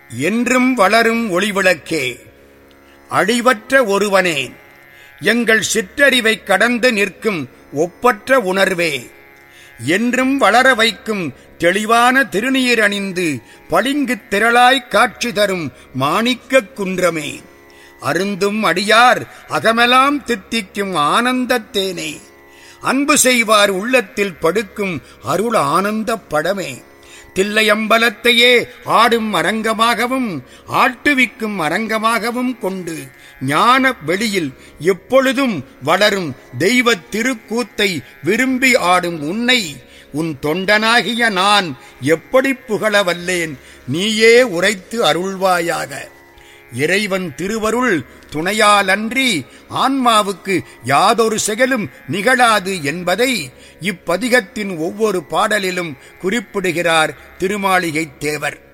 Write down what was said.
என்றும் வளரும் ஒளிவிளக்கே அழிவற்ற ஒருவனே எங்கள் சிற்றறிவை கடந்து நிற்கும் ஒப்பற்ற உணர்வே என்றும் வளர வைக்கும் தெளிவான திருநீர் அணிந்து பளிங்குத் திரளாய் காட்சி தரும் மாணிக்கக் குன்றமே அருந்தும் அடியார் அகமெலாம் தித்திக்கும் ஆனந்தத் தேனே அன்பு செய்வார் உள்ளத்தில் படுக்கும் அருள் ஆனந்தப் படமே தில்லையம்பலத்தையே ஆடும் அரங்கமாகவும் ஆட்டுவிக்கும் அரங்கமாகவும் கொண்டு ஞான வெளியில் எப்பொழுதும் வளரும் தெய்வத் திருக்கூத்தை விரும்பி ஆடும் உன்னை உன் தொண்டனாகிய நான் எப்படி புகழ வல்லேன் நீயே உரைத்து அருள்வாயாக இறைவன் திருவருள் துணையாலன்றி ஆன்மாவுக்கு யாதொரு செயலும் நிகழாது என்பதை இப்பதிகத்தின் ஒவ்வொரு பாடலிலும் குறிப்பிடுகிறார் திருமாளிகைத் தேவர்